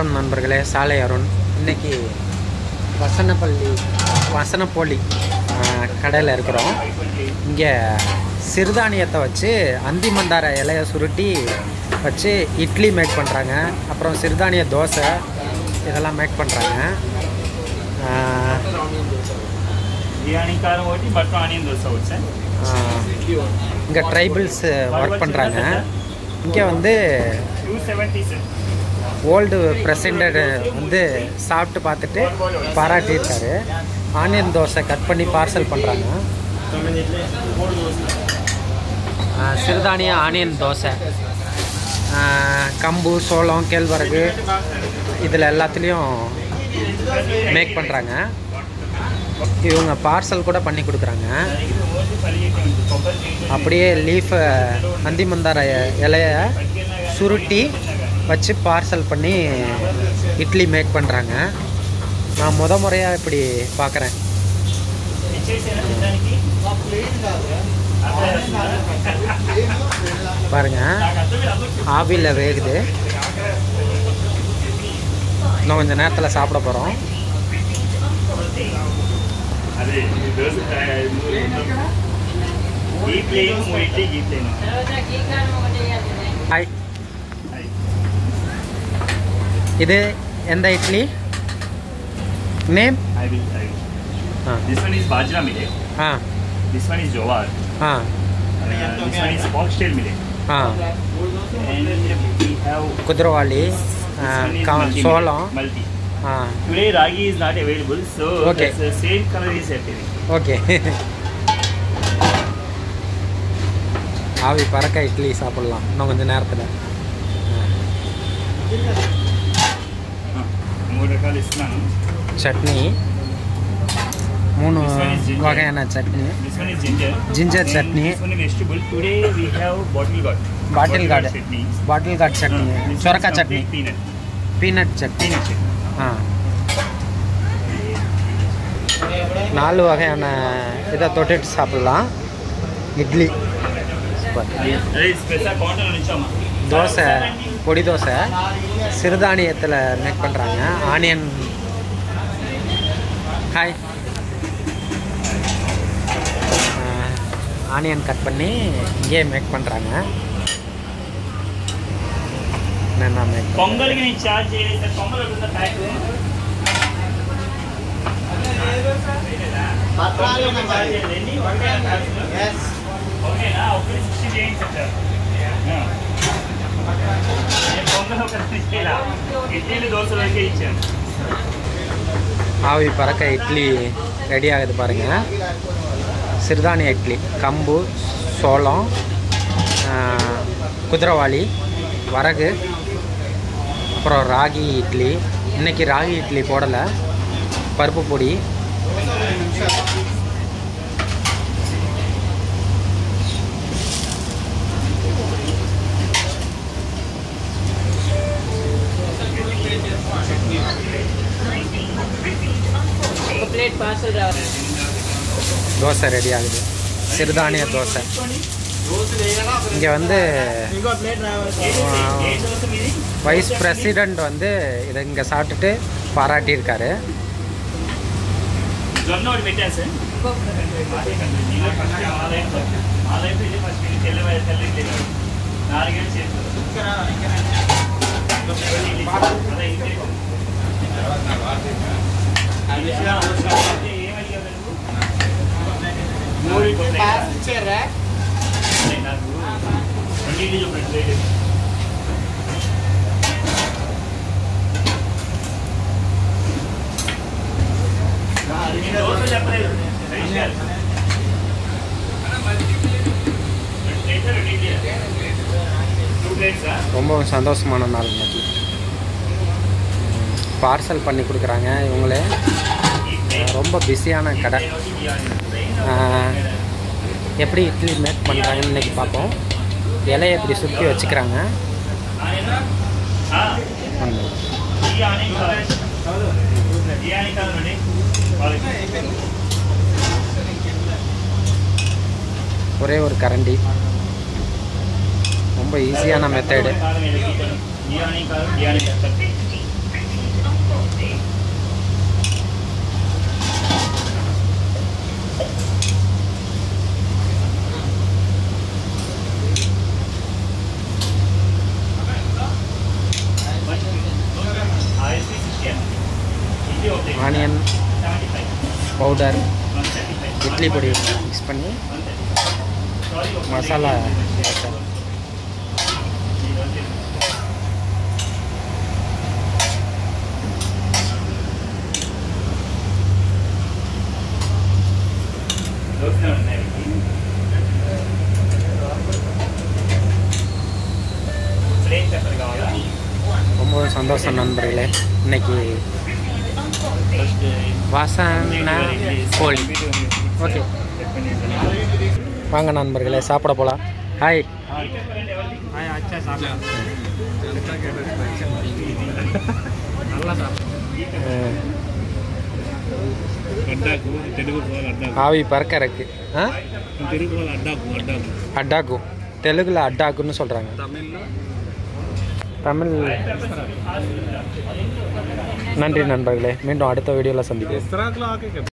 வணக்கம் நண்பர்களே சாலை அருண் இன்னைக்கு வசனப்பள்ளி வசனப்பள்ளி கடையில் இருக்கிறோம் இங்கே சிறுதானியத்தை வச்சு அந்தி மந்தார இலையை சுருட்டி வச்சு இட்லி மேக் பண்ணுறாங்க அப்புறம் சிறுதானிய தோசை இதெல்லாம் மேக் பண்ணுறாங்க బిర్యానీ కారం ఒకటి బటర్ ఆనియన్ దోశ ఒకటి సార్ இங்கே ட்ரைபிள்ஸ் ஒர்க் பண்ணுறாங்க இங்கே வந்து two seventy sir old president வந்து சாப்பிட்டு பார்த்துட்டு பாராட்டியிருக்காரு ஆனியன் தோசை கட் பண்ணி பார்சல் பண்ணுறாங்க சிறுதானிய ஆனியன் தோசை ஆ, கம்பு சோளம் கேழ்வரகு இதில் எல்லாத்துலேயும் மேக் பண்ணுறாங்க இவங்க பார்சல் கூட பண்ணி கொடுக்குறாங்க அப்படியே லீஃபை அந்தி மந்தார இலைய சுருட்டி வச்சு பார்சல் பண்ணி இட்லி மேக் பண்ணுறாங்க நான் முத முறையாக இப்படி பார்க்குறேன் பாருங்க ஆவியில் வேகுது இன்னும் கொஞ்சம் நேரத்தில் சாப்பிட போகிறோம் అదే ఈ దోశ ఈ ప్లేన్ మూడు ఇడ్లీ ఈ ప్లేన్ ஹாய் இது எந்த idli name I will I will ah this one is bajra millet ah this one is jowar ah this one is foxtail millet ah and we have குதிரவாளி ஆ, கா- சோளம் multi ah today ragi is not available so Okay. Same colour is appearing okay ஆவி பறக்க இட்லி சாப்பிட்லாம் இன்னும் கொஞ்சம் நேரத்தில் మూడు రకాలు ఇస్తున్నాను சட்னி மூணு வகையான chutney this one is ginger Ginger chutney. This one vegetable today we have bottle gourd bottle gourd chutney bottle gourd chutney சுரக்காய் chutney peanut peanut chutney peanut chutney ஆ நாலு வகையான இதை தொட்டுட்டு சாப்பிட்லாம் இட்லி சூப்பர் అదే స్పెషల్ కౌంటర్ నుంచి అమ్మా தோசை பொடி தோசை சிறுதானியத்தில் மேக் பண்ணுறாங்க ஆனியன் ஹாய் ஆனியன் கட் பண்ணி இங்கேயே மேக் பண்ணுறாங்க என்னென்ன மேக் పొంగల్కి నేను చార్జ్ చేయలేదు సార్ పొంగల్ ఉంటుందా ప్యాక్ ఓకేనా ఒకటి సిక్స్టీ చేయండి సార్ నేను పొంగల్ ఒకటి చేయాల ఇడ్లీలు దోశలు వరకే ఇచ్చాను ஆவி பறக்க இட்லி ரெடி ஆகுது பாருங்க சிறுதானிய இட்லி கம்பு சோளம் ஆ, குதிரவாளி வரகு அப்புறம் ராகி இட்லி இன்னைக்கு ராகி இட்லி போடலை பருப்பு பொடி ఒక ప్లేట్ పార్సల్ రావాలి தோசை ரெடி ஆகுது சிறுதானிய தோசை இங்கே வந்து ఇంకో ప్లేట్ రావాలి ఏ దోశ మీది வைஸ் பிரசிடெண்ட் வந்து இதை இங்கே சாப்பிட்டுட்டு பாராட்டியிருக்காரு జొన్న ఒకటి పెట్టాను సార్ ఆలైపు ఇది ఫస్ట్ తెల్లవారి తెల్లి తెలియదు నాలుగేళ్ళు చేస్తారు అదే ఇంకే మూడు ఇచ్చారా నాకు రెండింటి చూపండి ప్లేట్ దోశ చెప్పలేదు హరీష్ గారు ప్లేట్ రెండు ఇడ్లీ టూ ప్లేట్సా ரொம்ப சந்தோஷமான நாள் இன்னைக்கு பார்சல் பண்ணி கொடுக்குறாங்க இவங்களே அஹ் ரொம்ப பிஸியான கடை அஹ் எப்படி இட்லி மேக் பண்ணுறாங்கன்னு இன்னைக்கு பார்ப்போம் இலையை இப்படி சுற்றி வச்சுக்கிறாங்க ம். ஒரே ஒரு கரண்டி ரொம்ப ஈஸியான மெத்தடு బిర్యానీ కాదు biryani chutney onion powder idli பொடி மிக்ஸ் பண்ணி மசாலா தோசை. దోశ ఉన్నాయి ప్లేన్ పెప్పర్ కావాలా ரொம்ப சந்தோஷம் நண்பர்களே இன்னைக்கு ఫస్ట్ வாசனா கோழி ஓகே வாங்க நண்பர்களே சாப்பிட போகலாம் ஹாய் అడ్డాకు తెలుగు పోవాలి అడ్డాకు ஆவி பறக்க இருக்கு ஆ తెలుగు పోవాలి అడ్డాకు అడ్డాకు அட்டாக்கு தெலுங்குல அட்டாக்குன்னு சொல்கிறாங்க தமிழ் நன்றி நண்பர்களே மீண்டும் அடுத்த வீடியோவில் சந்திப்போம்